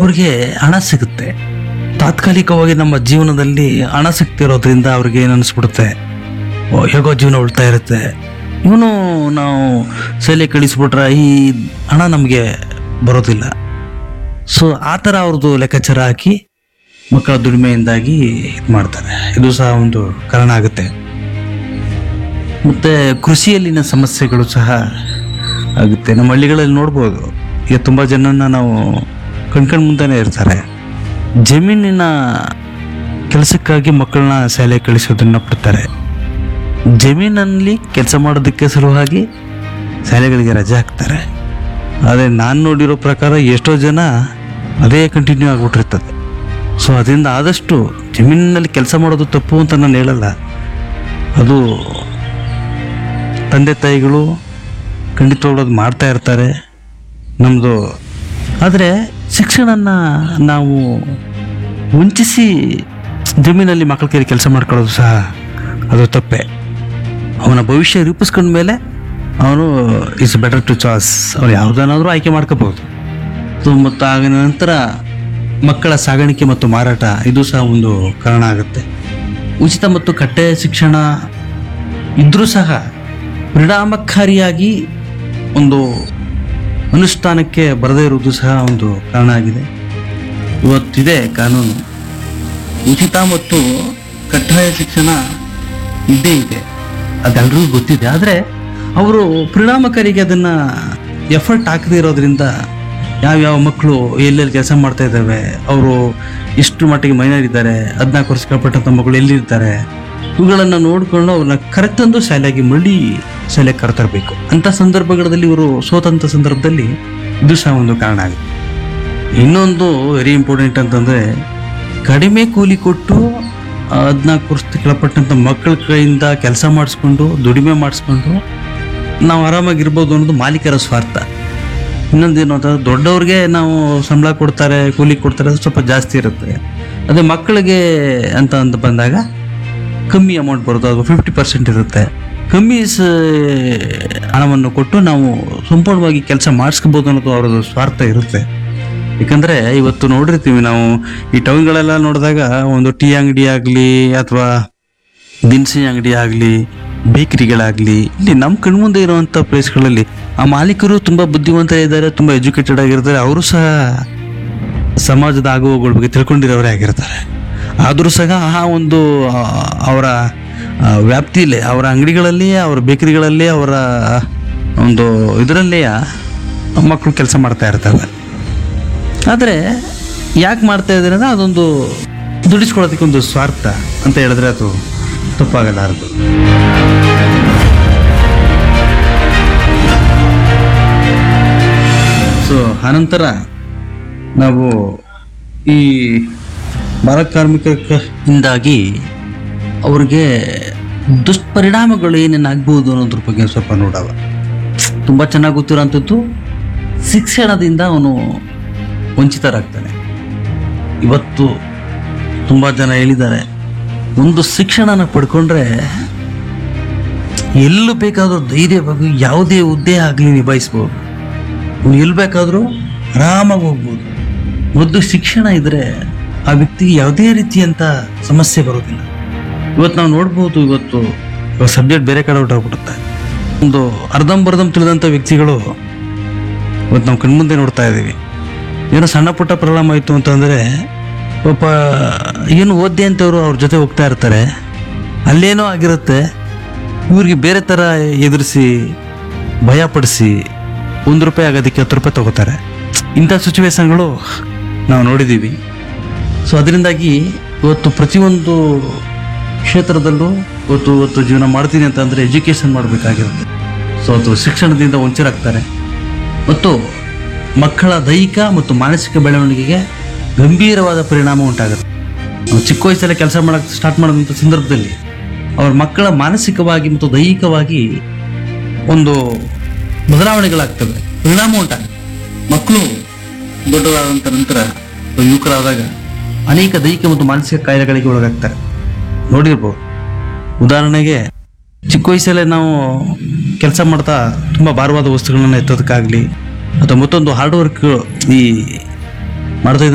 ಅವ್ರಿಗೆ ಹಣ ಸಿಗುತ್ತೆ ತಾತ್ಕಾಲಿಕವಾಗಿ ನಮ್ಮ ಜೀವನದಲ್ಲಿ ಹಣ ಸಿಗ್ತಿರೋದ್ರಿಂದ ಅವ್ರಿಗೆ ಏನು ಅನಿಸ್ಬಿಡುತ್ತೆ ಓ, ಹೇಗೋ ಜೀವನ ಉಳ್ತಾ ಇರುತ್ತೆ ಇವನು ನಾವು ಶಾಲೆ ಕಳಿಸ್ಬಿಟ್ರೆ ಈ ಹಣ ನಮಗೆ ಬರೋದಿಲ್ಲ ಸೊ ಆ ಥರ ಅವ್ರದ್ದು ಲೆಕ್ಕಾಚಾರ ಹಾಕಿ ಮಕ್ಕಳ ದುಡಿಮೆಯಿಂದಾಗಿ ಇದು ಮಾಡ್ತಾರೆ ಇದು ಸಹ ಒಂದು ಕಾರಣ ಆಗುತ್ತೆ ಮತ್ತು ಕೃಷಿಯಲ್ಲಿನ ಸಮಸ್ಯೆಗಳು ಸಹ ಆಗುತ್ತೆ ನಮ್ಮ ಹಳ್ಳಿಗಳಲ್ಲಿ ನೋಡ್ಬೋದು ಈಗ ತುಂಬ ಜನನ ನಾವು ಕಣ್ಕಣ್ ಮುಂದೆನೇ ಇರ್ತಾರೆ ಜಮೀನಿನ ಕೆಲಸಕ್ಕಾಗಿ ಮಕ್ಕಳನ್ನ ಶಾಲೆಗೆ ಕಳಿಸೋದನ್ನ ಪಡ್ತಾರೆ ಜಮೀನಲ್ಲಿ ಕೆಲಸ ಮಾಡೋದಕ್ಕೆ ಸಲುವಾಗಿ ಶಾಲೆಗಳಿಗೆ ರಜೆ ಹಾಕ್ತಾರೆ ಆದರೆ ನಾನು ನೋಡಿರೋ ಪ್ರಕಾರ ಎಷ್ಟೋ ಜನ ಅದೇ ಕಂಟಿನ್ಯೂ ಆಗಿಬಿಟ್ಟಿರ್ತದೆ ಸೊ ಅದರಿಂದ ಆದಷ್ಟು ಜಮೀನಿನಲ್ಲಿ ಕೆಲಸ ಮಾಡೋದು ತಪ್ಪು ಅಂತ ನಾನು ಹೇಳಲ್ಲ ಅದು ತಂದೆ ತಾಯಿಗಳು ಖಂಡಿತವಾಗ್ಲೂ ಅದು ಮಾಡ್ತಾ ಇರ್ತಾರೆ ನಮ್ಮದು ಆದರೆ ಶಿಕ್ಷಣನ ನಾವು ವಂಚಿಸಿ ಜಮೀನಲ್ಲಿ ಮಕ್ಕಳ ಕೈಲಿ ಕೆಲಸ ಮಾಡ್ಕೊಳ್ಳೋದು ಸಹ ಅದು ತಪ್ಪೆ ಅವನ ಭವಿಷ್ಯ ರೂಪಿಸ್ಕೊಂಡ ಮೇಲೆ ಅವನು ಇಸ್ ಬೆಟರ್ ಟು ಚಾಯ್ಸ್ ಅವ್ರು ಯಾವುದನ್ನಾದರೂ ಆಯ್ಕೆ ಮಾಡ್ಕೋಬಹುದು ಸೊ ಮತ್ತು ಆಗ ನಂತರ ಮಕ್ಕಳ ಸಾಗಾಣಿಕೆ ಮತ್ತು ಮಾರಾಟ ಇದು ಸಹ ಒಂದು ಕಾರಣ ಆಗುತ್ತೆ ಉಚಿತ ಮತ್ತು ಕಡ್ಡಾಯ ಶಿಕ್ಷಣ ಇದ್ರೂ ಸಹ ಪರಿಣಾಮಕಾರಿಯಾಗಿ ಒಂದು ಅನುಷ್ಠಾನಕ್ಕೆ ಬರದೇ ಇರುವುದು ಸಹ ಒಂದು ಕಾರಣ ಆಗಿದೆ ಇವತ್ತಿದೆ ಕಾನೂನು ಉಚಿತ ಮತ್ತು ಕಡ್ಡಾಯ ಶಿಕ್ಷಣ ಇದ್ದೇ ಇದೆ ಅದೆಲ್ಲರಿಗೂ ಗೊತ್ತಿದೆ ಆದರೆ ಅವರು ಪರಿಣಾಮಕಾರಿಗೆ ಅದನ್ನು ಎಫರ್ಟ್ ಹಾಕದೇ ಇರೋದ್ರಿಂದ ಯಾವ್ಯಾವ ಮಕ್ಕಳು ಎಲ್ಲೆಲ್ಲಿ ಕೆಲಸ ಮಾಡ್ತಾ ಇದ್ದಾವೆ ಅವರು ಎಷ್ಟು ಮಟ್ಟಿಗೆ ಮೈನರ್ ಇದ್ದಾರೆ ಹದಿನಾಲ್ಕು ವರ್ಷ ಕೆಳಪಟ್ಟಂಥ ಮಕ್ಕಳು ಎಲ್ಲಿರ್ತಾರೆ ಇವುಗಳನ್ನು ನೋಡಿಕೊಂಡು ಅವ್ರನ್ನ ಕರೆತಂದು ಶಾಲೆಗೆ ಮರಳಿ ಶಾಲೆಗೆ ಕರೆತರಬೇಕು ಅಂಥ ಸಂದರ್ಭಗಳಲ್ಲಿ ಇವರು ಸೋತಂಥ ಸಂದರ್ಭದಲ್ಲಿ ಇದು ಸಹ ಒಂದು ಕಾರಣ ಆಗುತ್ತೆ ಇನ್ನೊಂದು ವೆರಿ ಇಂಪಾರ್ಟೆಂಟ್ ಅಂತಂದರೆ ಕಡಿಮೆ ಕೂಲಿ ಕೊಟ್ಟು ಹದಿನಾಲ್ಕು ವರ್ಷ ಕೆಳಪಟ್ಟಂಥ ಮಕ್ಕಳ ಕೈಯಿಂದ ಕೆಲಸ ಮಾಡಿಸ್ಕೊಂಡು ದುಡಿಮೆ ಮಾಡಿಸ್ಕೊಂಡು ನಾವು ಆರಾಮಾಗಿರ್ಬೋದು ಅನ್ನೋದು ಮಾಲೀಕರ ಸ್ವಾರ್ಥ ಇನ್ನೊಂದೇನು ಅಂತಂದ್ರೆ ದೊಡ್ಡವ್ರಿಗೆ ನಾವು ಸಂಬಳ ಕೊಡ್ತಾರೆ ಕೂಲಿ ಕೊಡ್ತಾರೆ ಅದು ಸ್ವಲ್ಪ ಜಾಸ್ತಿ ಇರುತ್ತೆ ಅದೇ ಮಕ್ಕಳಿಗೆ ಅಂತ ಅಂತ ಬಂದಾಗ ಕಮ್ಮಿ ಅಮೌಂಟ್ ಬರುತ್ತೆ ಅದು ಫಿಫ್ಟಿ ಪರ್ಸೆಂಟ್ ಇರುತ್ತೆ ಕಮ್ಮಿ ಸ ಹಣವನ್ನು ಕೊಟ್ಟು ನಾವು ಸಂಪೂರ್ಣವಾಗಿ ಕೆಲಸ ಮಾಡಿಸ್ಕೋಬೋದು ಅನ್ನೋದು ಅವ್ರದ್ದು ಸ್ವಾರ್ಥ ಇರುತ್ತೆ ಯಾಕಂದ್ರೆ ಇವತ್ತು ನೋಡಿರ್ತೀವಿ ನಾವು ಈ ಟೌನ್ಗಳೆಲ್ಲ ನೋಡಿದಾಗ ಒಂದು ಟೀ ಅಂಗಡಿ ಆಗಲಿ ಅಥವಾ ದಿನಸಿ ಅಂಗಡಿ ಆಗಲಿ ಬೇಕರಿಗಳಾಗಲಿ ಇಲ್ಲಿ ನಮ್ಮ ಕಣ್ಮುಂದೆ ಇರುವಂಥ ಪ್ಲೇಸ್ಗಳಲ್ಲಿ ಆ ಮಾಲೀಕರು ತುಂಬ ಬುದ್ಧಿವಂತರಿದ್ದಾರೆ ತುಂಬ ಎಜುಕೇಟೆಡ್ ಆಗಿರ್ತಾರೆ ಅವರು ಸಹ ಸಮಾಜದ ಆಗುವಗಳ ಬಗ್ಗೆ ತಿಳ್ಕೊಂಡಿರೋರೇ ಆಗಿರ್ತಾರೆ ಆದರೂ ಸಹ ಆ ಒಂದು ಆ, ಅವರ ಆ, ವ್ಯಾಪ್ತಿಯಲ್ಲಿ ಅವರ ಅಂಗಡಿಗಳಲ್ಲಿ ಅವರ ಬೇಕರಿಗಳಲ್ಲಿ ಅವರ ಒಂದು ಇದರಲ್ಲೇ ಮಕ್ಕಳು ಕೆಲಸ ಮಾಡ್ತಾ ಇರ್ತವೆ ಆದರೆ ಯಾಕೆ ಮಾಡ್ತಾ ಇದ್ದಾರೆ ಅಂದರೆ ಅದೊಂದು ದುಡಿಸ್ಕೊಳ್ಳೋದಕ್ಕೆ ಒಂದು ಸ್ವಾರ್ಥ ಅಂತ ಹೇಳಿದ್ರೆ ಅದು ತಪ್ಪಾಗಲಾರದು ಸೊ ಆನಂತರ ನಾವು ಈ ಬಾಲ ಕಾರ್ಮಿಕರಿಂದಾಗಿ ಅವ್ರಿಗೆ ದುಷ್ಪರಿಣಾಮಗಳು ಏನೇನಾಗ್ಬೋದು ಅನ್ನೋದ್ರ ಬಗ್ಗೆ ಸ್ವಲ್ಪ ನೋಡವ ತುಂಬ ಚೆನ್ನಾಗಿ ಗೊತ್ತಿರೋಂಥದ್ದು ಶಿಕ್ಷಣದಿಂದ ಅವನು ವಂಚಿತರಾಗ್ತಾನೆ ಇವತ್ತು ತುಂಬ ಜನ ಹೇಳಿದ್ದಾರೆ ಒಂದು ಶಿಕ್ಷಣನ ಪಡ್ಕೊಂಡ್ರೆ ಎಲ್ಲೂ ಬೇಕಾದರೂ ಧೈರ್ಯವಾಗಿ ಯಾವುದೇ ಹುದ್ದೆ ಆಗಲಿ ನಿಭಾಯಿಸ್ಬೋದು ಅವ್ನು ಎಲ್ಲಿ ಬೇಕಾದರೂ ಆರಾಮಾಗಿ ಹೋಗ್ಬೋದು ಮೊದಲು ಶಿಕ್ಷಣ ಇದ್ದರೆ ಆ ವ್ಯಕ್ತಿಗೆ ಯಾವುದೇ ರೀತಿಯಂಥ ಸಮಸ್ಯೆ ಬರೋದಿಲ್ಲ ಇವತ್ತು ನಾವು ನೋಡ್ಬೋದು ಇವತ್ತು ಇವಾಗ ಸಬ್ಜೆಕ್ಟ್ ಬೇರೆ ಕಡೆ ಹೊರಟೋಗ್ಬಿಡುತ್ತೆ ಒಂದು ಅರ್ಧಂಬರ್ಧಂ ತಿಳಿದಂಥ ವ್ಯಕ್ತಿಗಳು ಇವತ್ತು ನಾವು ಕಣ್ಮುಂದೆ ನೋಡ್ತಾ ಇದ್ದೀವಿ ಏನೋ ಸಣ್ಣ ಪುಟ್ಟ ಪ್ರಾಬ್ಲಮ್ ಆಯಿತು ಅಂತಂದರೆ ಪಾಪ ಏನು ಓದ್ದೆ ಅಂತವ್ರು ಅವ್ರ ಜೊತೆ ಹೋಗ್ತಾ ಇರ್ತಾರೆ ಅಲ್ಲೇನೋ ಆಗಿರುತ್ತೆ ಇವ್ರಿಗೆ ಬೇರೆ ಥರ ಎದುರಿಸಿ ಭಯಪಡಿಸಿ ಒಂದು ರೂಪಾಯಿ ಆಗೋದಕ್ಕೆ ಹತ್ತು ರೂಪಾಯಿ ತಗೋತಾರೆ ಇಂಥ ಸಿಚುವೇಶನ್ಗಳು ನಾವು ನೋಡಿದ್ದೀವಿ ಸೊ ಅದರಿಂದಾಗಿ ಇವತ್ತು ಪ್ರತಿಯೊಂದು ಕ್ಷೇತ್ರದಲ್ಲೂ ಇವತ್ತು ಇವತ್ತು ಜೀವನ ಮಾಡ್ತೀನಿ ಅಂತಂದರೆ ಎಜುಕೇಷನ್ ಮಾಡಬೇಕಾಗಿರುತ್ತೆ ಸೊ ಅದು ಶಿಕ್ಷಣದಿಂದ ವಂಚರಾಗ್ತಾರೆ ಮತ್ತು ಮಕ್ಕಳ ದೈಹಿಕ ಮತ್ತು ಮಾನಸಿಕ ಬೆಳವಣಿಗೆಗೆ ಗಂಭೀರವಾದ ಪರಿಣಾಮ ಉಂಟಾಗುತ್ತೆ ನಾವು ಚಿಕ್ಕ ವಯಸ್ಸಲ್ಲೇ ಕೆಲಸ ಮಾಡೋಕ್ಕೆ ಸ್ಟಾರ್ಟ್ ಮಾಡೋಂಥ ಸಂದರ್ಭದಲ್ಲಿ ಅವ್ರ ಮಕ್ಕಳ ಮಾನಸಿಕವಾಗಿ ಮತ್ತು ದೈಹಿಕವಾಗಿ ಒಂದು ಬದಲಾವಣೆಗಳಾಗ್ತವೆ ಪರಿಣಾಮ ಉಂಟಾಗುತ್ತೆ ಮಕ್ಕಳು ದೊಡ್ಡದಾದಂಥ ನಂತರ ಅಥವಾ ಯುವಕರಾದಾಗ ಅನೇಕ ದೈಹಿಕ ಮತ್ತು ಮಾನಸಿಕ ಕಾಯಿಲೆಗಳಿಗೆ ಒಳಗಾಗ್ತಾರೆ ನೋಡಿರ್ಬೋದು ಉದಾಹರಣೆಗೆ ಚಿಕ್ಕ ವಯಸ್ಸಲ್ಲೇ ನಾವು ಕೆಲಸ ಮಾಡ್ತಾ ತುಂಬ ಭಾರವಾದ ವಸ್ತುಗಳನ್ನ ಎತ್ತೋದಕ್ಕಾಗಲಿ ಅಥವಾ ಮತ್ತೊಂದು ಹಾರ್ಡ್ ವರ್ಕ್ ಈ ಮಾಡ್ತಾ